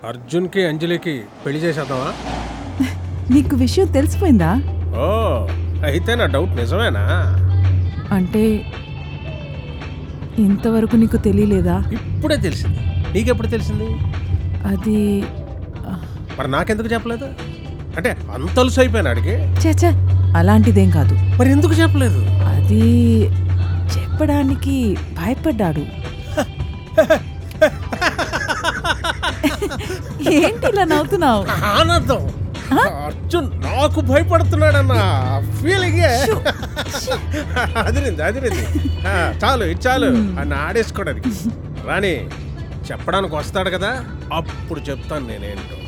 అర్జున్కి అంజలికి పెళ్లి చేసేద్దామా నీకు విషయం తెలిసిపోయిందా ఓ అయితే నా డౌట్ నిజమేనా అంటే ఇంతవరకు నీకు తెలియలేదా ఇప్పుడే తెలిసింది నీకెప్పుడు తెలిసింది అది ఆ, మరి నాకెందుకు చెప్పలేదు అంటే అంత అలుసు అయిపోయాను అడిగి ఛే అలాంటిదేం కాదు మరి ఎందుకు చెప్పలేదు అది చెప్పడానికి భయపడ్డాడు ఏంటి ఇలా నవ్వుతున్నావు ఆనందం అర్జున్ నాకు భయపడుతున్నాడన్న ఫీలింగ్ అదిరింది అదిరింది ఆ, చాలు ఇది చాలు అని ఆడేసుకోవడానికి రాణి చెప్పడానికి వస్తాడు కదా అప్పుడు చెప్తాను నేనేంటో